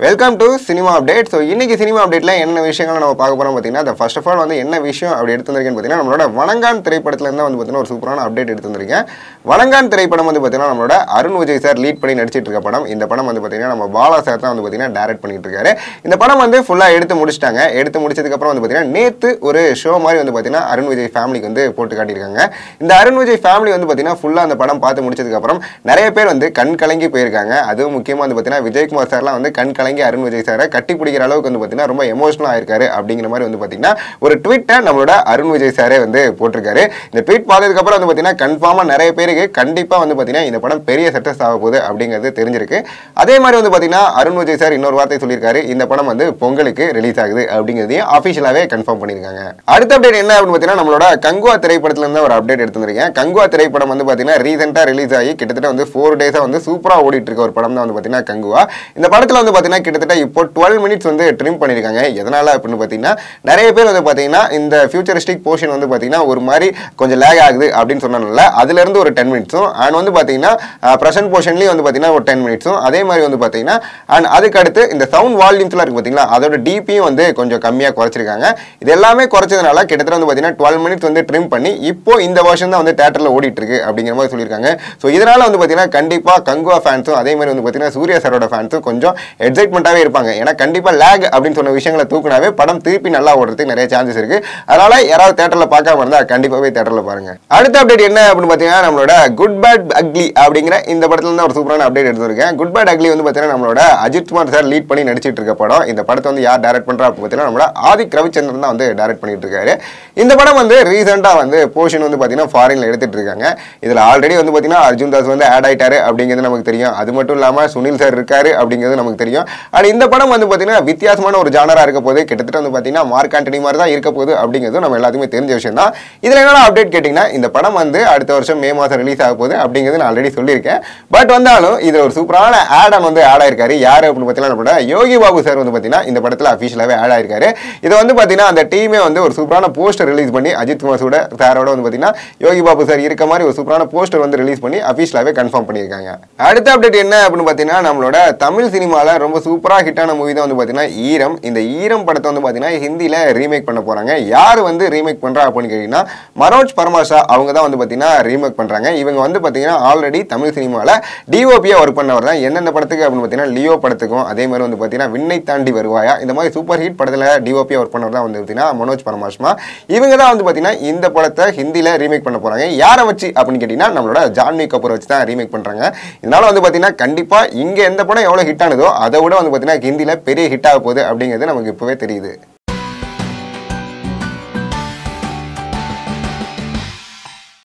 welcome to cinema update so இன்னைக்கு cinema அப்டேட்ல என்ன விஷயங்கள் நம்ம பார்க்க போறோம் பார்த்தீங்கன்னா ஃபர்ஸ்ட் ஆஃப் ஆல் வந்து என்ன விஷயம் அப்படி எடுத்து வந்திருக்கேன்னு பார்த்தீங்கன்னா நம்மளோட வணங்கான் திரைப்படத்துல இருந்தா வந்து பார்த்தீங்கன்னா ஒரு சூப்பரான அப்டேட் எடுத்து வந்திருக்கேன் வணங்கான் திரைப்படம் வந்து பார்த்தீங்கன்னா நம்மளோட அருண் விஜய் சார் லீட் பண்ணி நடிச்சிட்டு இருக்க படம் இந்த படம் வந்து பார்த்தீங்கன்னா நம்ம பாலா சார் தான் வந்து பார்த்தீங்கன்னா டைரக்ட் பண்ணிட்டு இருக்காரு இந்த படம் வந்து ஃபுல்லாக எடுத்து முடிச்சிட்டாங்க எடுத்து முடிச்சதுக்கு அப்புறம் வந்து பார்த்தீங்கன்னா நேத்து ஒரு ஷோ மாதிரி வந்து பார்த்தீங்கன்னா அருண் விஜய் ஃபேமிலிக்கு வந்து போட்டு காட்டியிருக்காங்க இந்த அருண் விஜய் ஃபேமிலி வந்து பார்த்தீங்கன்னா ஃபுல்லாக அந்த படம் பார்த்து முடிச்சதுக்கு அப்புறம் நிறைய பேர் வந்து கண் கலங்கி போயிருக்காங்க அதுவும் முக்கியமாக வந்து பார்த்தீங்கன்னா விஜயகுமார் சார்லாம் வந்து கண் கலங்கி அருண் விஜய் சாரை கட்டி பிடிக்கிற அளவுக்கு வந்து பார்த்தீங்கன்னா ரொம்ப எமோஷனல் ஆயிருக்காரு அப்படிங்கிற மாதிரி வந்து பார்த்தீங்கன்னா ஒரு ட்வீட்டை நம்மளோட அருண் விஜய் சாரே வந்து போட்டிருக்காரு இந்த ட்வீட் பார்த்ததுக்கு அப்புறம் வந்து பார்த்தீங்கன்னா கன்ஃபார்மாக நிறைய பேருக்கு கண்டிப்பாக வந்து பார்த்தீங்கன்னா இந்த படம் பெரிய சக்ஸஸ் ஆக போகுது அப்படிங்கிறது தெரிஞ்சிருக்கு அதே மாதிரி வந்து பார்த்தீங்கன்னா அருண் விஜய் சார் இன்னொரு வார்த்தை சொல்லியிருக்காரு இந்த படம் வந்து பொங்கலுக்கு ரிலீஸ் ஆகுது அப்படிங்கிறதையும் அஃபிஷியலாகவே கன்ஃபார்ம் பண்ணியிருக்காங்க அடுத்த அப்டேட் என்ன அப்படின்னு பார்த்தீங்கன்னா நம்மளோட கங்குவா திரைப்படத்துல இருந்து ஒரு அப்டேட் எடுத்துருக்கேன் கங்குவா திரைப்படம் வந்து பார்த்தீங்கன்னா ரீசெண்டாக ரிலீஸ் ஆகி கிட்டத்தட்ட வந்து ஃபோர் டேஸாக வந்து சூப்பராக ஓடிட்டு இருக்க ஒரு படம் தான் வந்து பார்த்தீங்கன்னா கங்குவா இந்த படத்தில் வந்து பார்த்தீங்கன்னா கிட்டத்தட்ட இப்போ டுவெல் மினிட்ஸ் வந்து ட்ரிம் பண்ணியிருக்காங்க எதனால அப்படின்னு பார்த்தீங்கன்னா நிறைய பேர் வந்து பார்த்தீங்கன்னா இந்த ஃபியூச்சரிஸ்டிக் போர்ஷன் வந்து பார்த்தீங்கன்னா ஒரு மாதிரி கொஞ்சம் லேக் ஆகுது அப்படின்னு சொன்னனால அதுலேருந்து ஒரு டென் மினிட்ஸும் அண்ட் வந்து பார்த்தீங்கன்னா ப்ரெசன்ட் போர்ஷன்லேயும் வந்து பார்த்தீங்கன்னா ஒரு டென் மினிட்ஸும் அதே மாதிரி வந்து பார்த்தீங்கன்னா அண்ட் அதுக்கு அடுத்து இந்த சவுண்ட் வால்யூம்ஸ்லாம் இருக்குது பார்த்தீங்களா அதோட டிபியும் வந்து கொஞ்சம் கம்மியாக குறைச்சிருக்காங்க இது எல்லாமே குறைச்சதுனால கிட்டத்தட்ட வந்து பார்த்தீங்கன்னா டுவெல் மினிட்ஸ் வந்து ட்ரிம் பண்ணி இப்போ இந்த வருஷம் தான் வந்து தேட்டரில் ஓடிட்டு இருக்கு அப்படிங்கிற மாதிரி சொல்லியிருக்காங்க ஸோ இதனால வந்து பார்த்தீங்கன்னா கண்டிப்பாக கங்குவா ஃபேன்ஸும் அதே மாதிரி வந்து பார்த்தீங்கன்னா சூர்யா சாரோட ஃபேன்ஸும் கொஞ்சம் எக்ஸைட்மெண்ட்டாகவே இருப்பாங்க ஏன்னா கண்டிப்பாக லேக் அப்படின்னு சொன்ன விஷயங்களை தூக்குனாவே படம் திருப்பி நல்லா ஓடுறதுக்கு நிறைய சான்சஸ் இருக்கு அதனால யாராவது தேட்டரில் பார்க்காம இருந்தால் கண்டிப்பாகவே தேட்டரில் பாருங்க அடுத்த அப்டேட் என்ன அப்படின்னு பார்த்தீங்கன்னா நம்மளோட குட் பேட் அக்லி அப்படிங்கிற இந்த படத்துல இருந்து ஒரு சூப்பரான அப்டேட் எடுத்திருக்கேன் குட் பேட் அக்லி வந்து பார்த்தீங்கன்னா நம்மளோட அஜித் குமார் சார் லீட் பண்ணி நடிச்சிட்டு இருக்க படம் இந்த படத்தை வந்து யார் டைரக்ட் பண்றா அப்படின்னு பார்த்தீங்கன்னா நம்மளோட ஆதிக் ரவிச்சந்திரன் தான் வந்து டைரக்ட் பண்ணிட்டு இருக்காரு இந்த படம் வந்து ரீசெண்டாக வந்து போர்ஷன் வந்து பார்த்தீங்கன்னா ஃபாரின்ல எடுத்துட்டு இருக்காங்க இதில் ஆல்ரெடி வந்து பார்த்தீங்கன்னா அர்ஜுன் தாஸ் வந்து ஆட் ஆயிட்டாரு அப்படிங்கிறது நமக்கு தெரியும் அது மட்டும் இல்லாமல் சுனில் சார் இருக்காரு அப்படிங்கிறது நமக்கு தெரியும் அண்ட் இந்த படம் வந்து பார்த்தீங்கன்னா வித்தியாசமான ஒரு ஜானரா இருக்க போது கிட்டத்தட்ட வந்து பார்த்தீங்கன்னா மார்க் ஆண்டனி மாதிரி தான் இருக்க போகுது அப்படிங்கிறது நம்ம எல்லாத்துக்குமே தெரிஞ்ச விஷயம் தான் இதில் என்னென்ன அப்டேட் கேட்டிங்கன்னா இந்த படம் வந்து அடுத்த வருஷம் மே மாதம் ரிலீஸ் ஆக போகுது அப்படிங்கிறது நான் ஆல்ரெடி சொல்லியிருக்கேன் பட் வந்தாலும் இது ஒரு சூப்பரான ஆட் ஆன் வந்து ஆட் ஆயிருக்காரு யார் அப்படின்னு பார்த்தீங்கன்னா நம்மளோட யோகி பாபு சார் வந்து பார்த்தீங்கன்னா இந்த படத்தில் அஃபிஷியலாகவே ஆட் ஆயிருக்காரு இதை வந்து பார்த்தீங்கன்னா அந்த டீமே வந்து ஒரு சூப்பரான போஸ்டர் ரிலீஸ் பண்ணி அஜித் குமார் சூட சாரோட வந்து பார்த்தீங்கன்னா யோகி பாபு சார் இருக்க மாதிரி ஒரு சூப்பரான போஸ்டர் வந்து ரிலீஸ் பண்ணி அஃபிஷியலாகவே கன்ஃபார்ம் பண்ணியிருக்காங்க அடுத்த அப்டேட் என்ன அப்படின்னு பார்த்தீங்கன்னா நம்மளோட தமிழ் சினிமாவில் ரொம்ப சூப்பராக ஹிட்டான மூவி தான் வந்து பார்த்தீங்கன்னா ஈரம் இந்த ஈரம் படத்தை வந்து பார்த்தீங்கன்னா ஹிந்தியில் ரீமேக் பண்ண போகிறாங்க யார் வந்து ரீமேக் பண்ணுறா அப்படின்னு கேட்டிங்கன்னா மனோஜ் பரமாஷா அவங்க தான் வந்து பார்த்தீங்கன்னா ரீமேக் பண்ணுறாங்க இவங்க வந்து பார்த்தீங்கன்னா ஆல்ரெடி தமிழ் சினிமாவில் டிஓபியாக ஒர்க் பண்ணவர் தான் எந்தெந்த படத்துக்கு அப்படின்னு பார்த்தீங்கன்னா லியோ படத்துக்கும் அதே மாதிரி வந்து பார்த்தீங்கன்னா விண்ணை தாண்டி வருவாயா இந்த மாதிரி சூப்பர் ஹிட் படத்தில் டிஓபியாக ஒர்க் பண்ணவர் தான் வந்து பார்த்தீங்கன்னா மனோஜ் பரமாஷ்மா இவங்க தான் வந்து பார்த்தீங்கன்னா இந்த படத்தை ஹிந்தியில் ரீமேக் பண்ண போகிறாங்க யாரை வச்சு அப்படின்னு கேட்டிங்கன்னா நம்மளோட ஜான்வி கபூர் வச்சு தான் ரீமேக் பண்ணுறாங்க இதனால வந்து பார்த்தீங்கன்னா கண்டிப்பாக இங்கே எந்த படம் எவ்வளோ ஹிட் ஆனதோ அதை விட வந்து பார்த்தீங்கன்னா ஹிந்தியில் பெரிய ஹிட் ஆக போகுது அப்படிங்கிறது நமக்கு இப்போவே தெரியுது